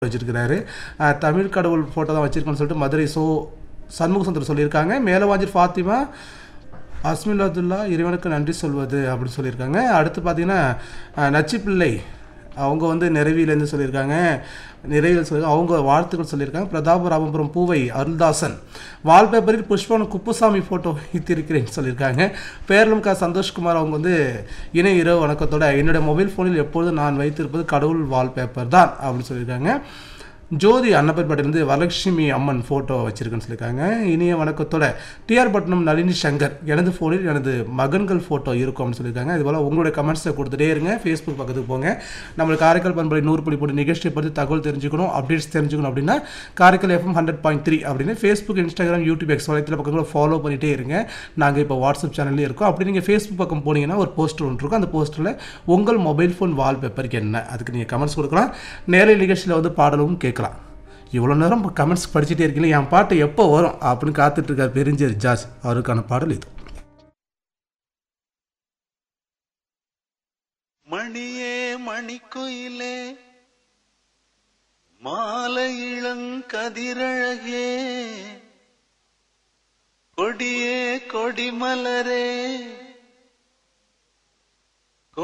வச்சிருக்கிறாரு அஹ், தமிழ் கடவுள் ஃபோட்டோ தான் வச்சிருக்கோன்னு சொல்லிட்டு மதுரை சோ சண்முக சுந்தர் சொல்லியிருக்காங்க மேலவாஞ்சர் ஃபாத்திமா அஸ்மில்லாதுல்லா இறைவனுக்கு நன்றி சொல்வது அப்படின்னு சொல்லியிருக்காங்க அடுத்து பார்த்தீங்கன்னா அஹ், நச்சிப்பிள்ளை அவங்க வந்து நிறைவிலேருந்து சொல்லியிருக்காங்க நிறைவில் சொல்லி அவங்க வாழ்த்துக்கள் சொல்லியிருக்காங்க பிரதாபராமபுரம் பூவை அருள்தாசன் வால்பேப்பரில் புஷ்பன் குப்புசாமி ஃபோட்டோ வைத்திருக்கிறேன்னு சொல்லியிருக்காங்க பேரலும் கா சந்தோஷ்குமார் அவங்க வந்து இணை இரவு வணக்கத்தோட என்னுடைய மொபைல் ஃபோனில் எப்பொழுதும் நான் வைத்திருப்பது கடவுள் வால்பேப்பர் தான் அப்படின்னு சொல்லியிருக்காங்க ஜோதி அன்னப்பேட்டையிலேருந்து வரலட்சுமி அம்மன் ஃபோட்டோ வச்சிருக்கேன்னு சொல்லியிருக்காங்க இனிய வணக்கத்தோட டிஆர் பட்னம் நளினி சங்கர் எனது ஃபோனில் எனது மகன்கள் ஃபோட்டோ இருக்கும் அப்படின்னு சொல்லியிருக்காங்க இது போல் உங்களுடைய கமெண்ட்ஸை கொடுத்துட்டே இருங்க ஃபேஸ்புக் பக்கத்துக்கு போங்க நம்மளுக்கு காரைக்கால் பண்புரை நூறு புள்ளி போட்டு நிகழ்ச்சியை பற்றி தகவல் தெரிஞ்சுக்கணும் அப்டேட்ஸ் தெரிஞ்சுக்கணும் அப்படின்னா Karaikal FM hundred point three அப்படின்னு ஃபேஸ்புக் இன்ஸ்டாகிராம் யூடியூப் எக்ஸ் வலைத்தள பக்கங்களை ஃபாலோ பண்ணிட்டே இருங்க நாங்கள் இப்போ வாட்ஸ்அப் சேனல்லே இருக்கோம் அப்படி நீங்கள் ஃபேஸ்புக் பக்கம் போனீங்கன்னா ஒரு போஸ்டர் ஒன்று இருக்கும் அந்த போஸ்டரில் உங்கள் மொபைல் ஃபோன் வால்பேப்பர் என்ன அதுக்கு நீங்கள் கமெண்ட்ஸ் கொடுக்கலாம் நேரடி நிகழ்ச்சியில் வந்து பாடலும் கேட்கலாம் இவ்வளோ நேரம் கமெண்ட்ஸ் படிச்சுட்டே இருக்கீங்க என் பாட்டு எப்போ வரும் அப்படின்னு காத்துட்டு இருக்கார் பெருஞ்சர் ஜார்ஜ் அவருக்கான பாடல் இது மணியே மணிக்குயிலே மாலை இளங்கதிரழகே கொடியே கொடிமலரே